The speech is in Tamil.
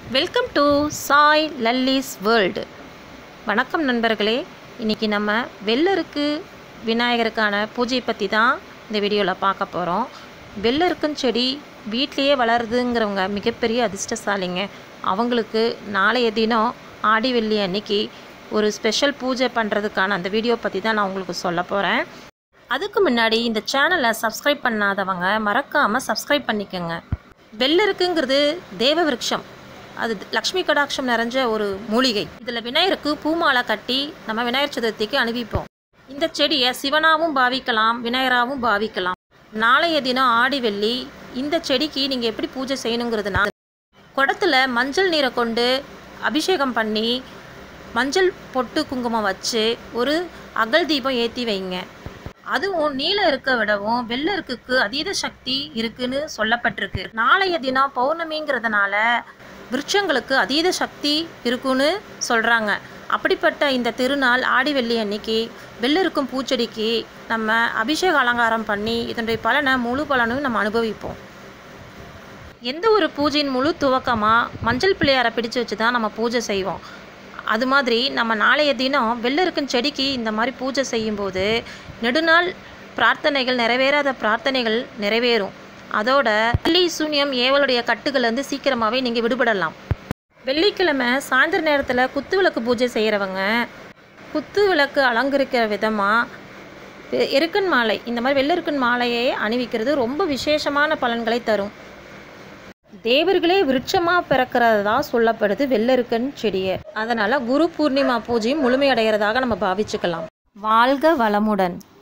welcome to Sai Lalli's world வணக்கம் நண்பர்களே இன்றைக்கி நம்ம வெள்ளருக்கு விநாயகருக்கான பூஜை பற்றி தான் இந்த வீடியோவில் பார்க்க போகிறோம் வெள்ளருக்குன்னு செடி வீட்லேயே வளருதுங்கிறவங்க மிகப்பெரிய அதிர்ஷ்டசாலிங்க அவங்களுக்கு நாளைய தினம் ஆடி வெள்ளி அன்னைக்கு ஒரு ஸ்பெஷல் பூஜை பண்ணுறதுக்கான அந்த வீடியோ பற்றி தான் நான் உங்களுக்கு சொல்ல போகிறேன் அதுக்கு முன்னாடி இந்த சேனலை சப்ஸ்கிரைப் பண்ணாதவங்க மறக்காமல் சப்ஸ்கிரைப் பண்ணிக்கோங்க வெள்ளருக்குங்கிறது தேவ விருட்சம் அது லக்ஷ்மி கடாட்சம் நிறைஞ்ச ஒரு மூலிகை இதில் விநாயகருக்கு பூமாலை கட்டி நம்ம விநாயகர் சதுர்த்திக்கு அனுப்பிப்போம் இந்த செடியை சிவனாவும் பாவிக்கலாம் விநாயகராகவும் பாவிக்கலாம் நாளைய தினம் ஆடி வெள்ளி இந்த செடிக்கு நீங்கள் எப்படி பூஜை செய்யணுங்கிறதுனா குடத்துல மஞ்சள் நீரை கொண்டு அபிஷேகம் பண்ணி மஞ்சள் பொட்டு குங்குமம் வச்சு ஒரு அகல் தீபம் ஏற்றி வைங்க அதுவும் நீல இருக்க விடவும் வெள்ளருக்குக்கு அதீத சக்தி இருக்குன்னு சொல்லப்பட்டிருக்கு நாளைய தினம் பௌர்ணமிங்கிறதுனால விருட்சங்களுக்கு அதீத சக்தி இருக்குன்னு சொல்கிறாங்க அப்படிப்பட்ட இந்த திருநாள் ஆடி வெள்ளி அன்னைக்கு வெள்ளருக்கும் பூச்செடிக்கு நம்ம அபிஷேக அலங்காரம் பண்ணி இதனுடைய பலனை முழு பலனும் நம்ம அனுபவிப்போம் எந்த ஒரு பூஜையின் முழு துவக்கமாக மஞ்சள் பிள்ளையாரை பிடிச்சு வச்சு தான் நம்ம பூஜை செய்வோம் அது மாதிரி நம்ம நாளைய தினம் வெள்ளருக்கும் செடிக்கு இந்த மாதிரி பூஜை செய்யும்போது நெடுநாள் பிரார்த்தனைகள் நிறைவேறாத பிரார்த்தனைகள் நிறைவேறும் அதோட வெள்ளி சூன்யம் ஏவலுடைய கட்டுகள்லேருந்து சீக்கிரமாகவே நீங்கள் விடுபடலாம் வெள்ளிக்கிழமை சாயந்தர நேரத்தில் குத்து விளக்கு பூஜை செய்கிறவங்க குத்து விளக்கு அலங்கரிக்கிற விதமாக எருக்கன் மாலை இந்த மாதிரி வெள்ளருக்கன் மாலையை அணிவிக்கிறது ரொம்ப விசேஷமான பலன்களை தரும் தேவர்களே விருட்சமாக பிறக்கிறதா சொல்லப்படுது வெள்ளருக்கன் செடியை அதனால் குரு பூர்ணிமா பூஜையும் முழுமையடைகிறதாக நம்ம பாவிச்சுக்கலாம் வாழ்க வளமுடன்